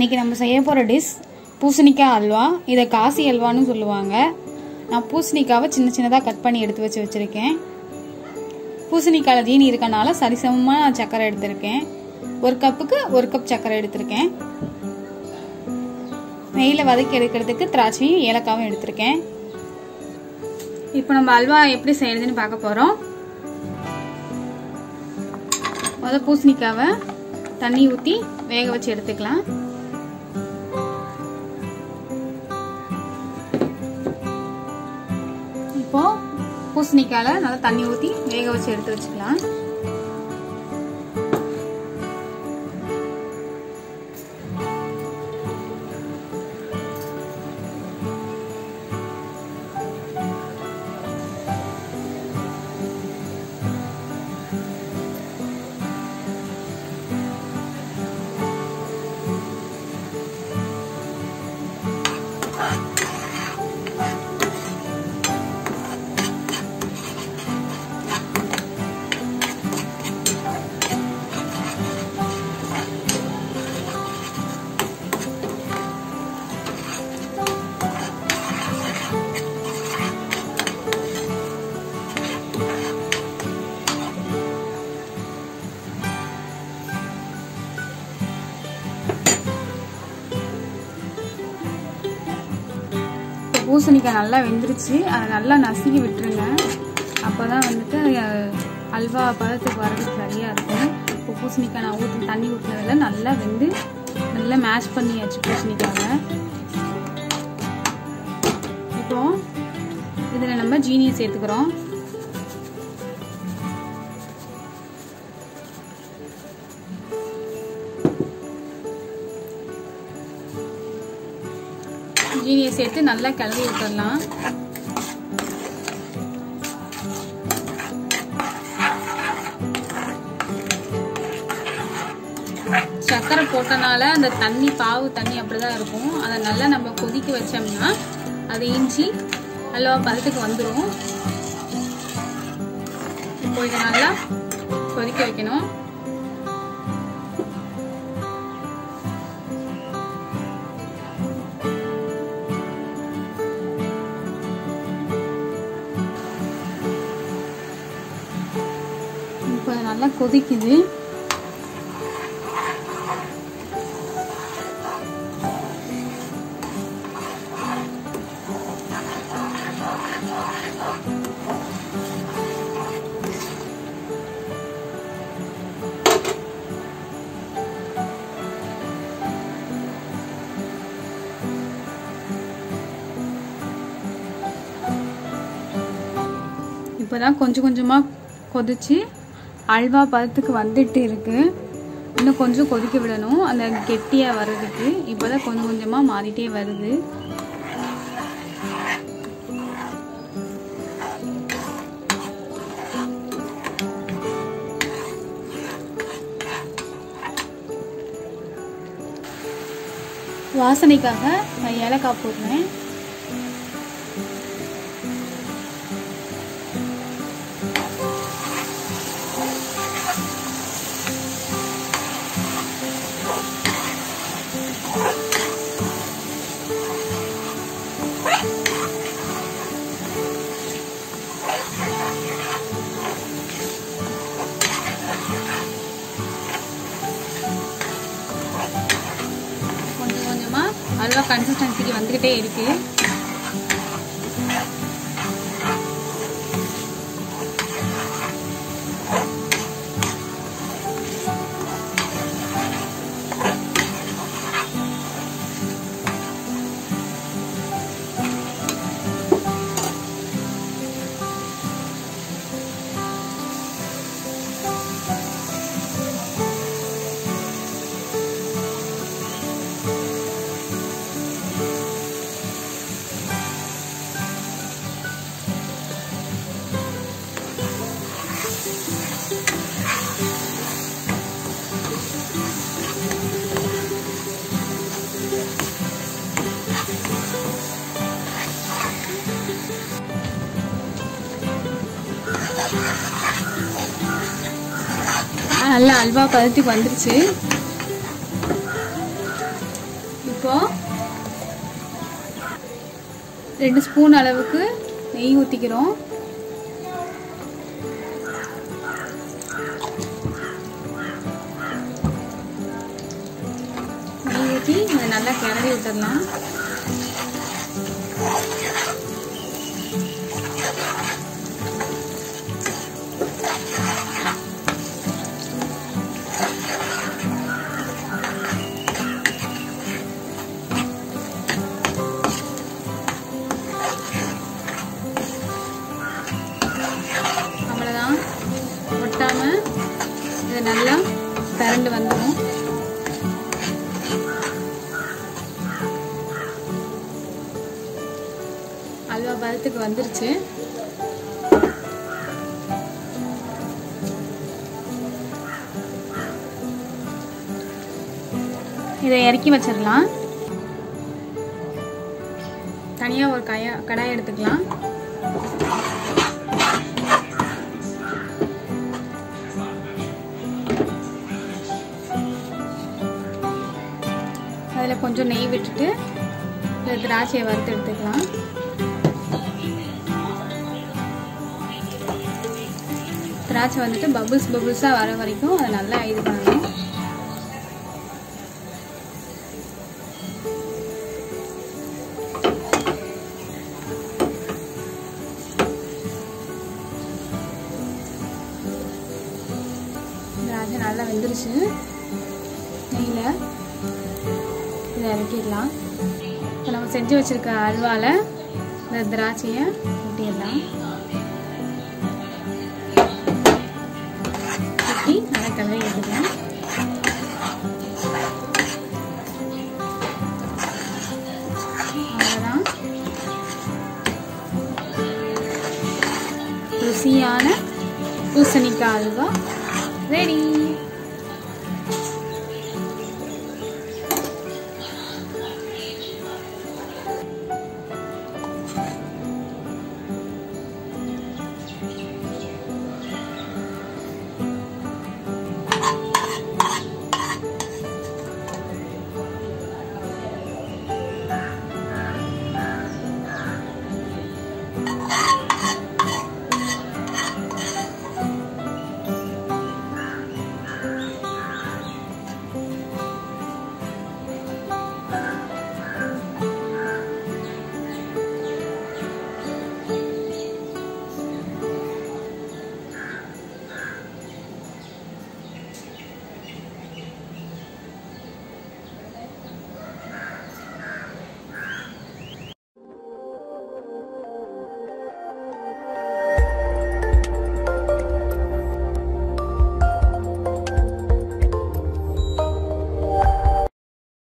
இன்னைக்கு நம்ம செய்ய போகிற டிஷ் பூசணிக்காய் அல்வா இதை காசி அல்வான்னு சொல்லுவாங்க நான் பூசணிக்காவை சின்ன சின்னதாக கட் பண்ணி எடுத்து வச்சு வச்சுருக்கேன் பூசணிக்காயில் ஜீனி இருக்கனால சரிசமமாக நான் சர்க்கரை எடுத்திருக்கேன் ஒரு கப்புக்கு ஒரு கப் சர்க்கரை எடுத்திருக்கேன் நெய்யில் வதக்கி எடுக்கிறதுக்கு திராட்சையும் ஏலக்காவும் எடுத்திருக்கேன் இப்போ நம்ம அல்வா எப்படி செய்யறதுன்னு பார்க்க போகிறோம் முத பூசணிக்காவை தண்ணி ஊற்றி வேக வச்சு எடுத்துக்கலாம் இப்போ பூசணிக்காயில் நல்லா தண்ணி ஊற்றி வேக வச்சு எடுத்து வச்சுக்கலாம் பூசணிக்காய் நல்லா வெந்துருச்சு அதை நல்லா நசுக்கி விட்டுருங்க அப்போ தான் வந்துட்டு அல்வா பதத்துக்கு வர்றதுக்கு சரியாக இருக்கும் இப்போ பூசணிக்காய் நான் ஊற்றி தண்ணி ஊற்றினதில் நல்லா வெந்து நல்லா மேஷ் பண்ணியாச்சு பூசணிக்காவை இப்போ இதில் நம்ம ஜீனியை சேர்த்துக்கிறோம் ஜீனியை சேர்த்து நல்லா கிளறி விட்டுடலாம் சர்க்கரை போட்டனால அந்த தண்ணி பாவு தண்ணி அப்படிதான் இருக்கும் அதை நல்லா நம்ம கொதிக்க வச்சோம்னா அது இஞ்சி அல்வா பதத்துக்கு வந்துடும் இப்போ இதை நல்லா கொதிக்க வைக்கணும் இப்போ நல்லா கொதிக்குது இப்போதான் கொஞ்சம் கொஞ்சமாக கொதிச்சு அல்வா பதத்துக்கு வந்துட்டு இருக்கு இன்னும் கொஞ்சம் கொதிக்க விடணும் அந்த கெட்டியாக வர்றதுக்கு இப்போதான் கொஞ்சம் கொஞ்சமாக மாறிட்டே வருது வாசனைக்காக நான் ஏலக்காய் போடுறேன் கொஞ்சம் கொஞ்சமா அல்வா கன்சிஸ்டன்சிக்கு வந்துகிட்டே இருக்கு நல்லா அல்வா பதத்துக்கு வந்துருச்சு ரெண்டு ஸ்பூன் அளவுக்கு நெய் ஊற்றிக்கிறோம் நெய் ஊற்றி அதை நல்லா கிளறி விட்டுடலாம் அவ்வளோதான் ஒட்டாம இது நல்லா திரண்டு வந்துடும் அல்வா பதத்துக்கு வந்துருச்சு இதை இறக்கி வச்சிடலாம் தனியாக ஒரு கய கடாய் எடுத்துக்கலாம் அதில் கொஞ்சம் நெய் விட்டுட்டு இந்த திராட்சையை வறுத்து எடுத்துக்கலாம் திராட்சை வந்துட்டு பபுள்ஸ் பபுள்ஸாக வர வரைக்கும் அதை நல்லா இது பண்ணணும் திராட்சை நல்லா வெந்துருச்சு நெய்யில் இதை இறக்கிடலாம் இப்போ நம்ம செஞ்சு வச்சுருக்க அல்வாவில் இந்த திராட்சையை ஊட்டிடலாம் ஊட்டி நல்லா கிளறி எடுத்துக்கலாம் அவ்வளோதான் ருசியான பூசணிக்காய் அல்வா ரெடி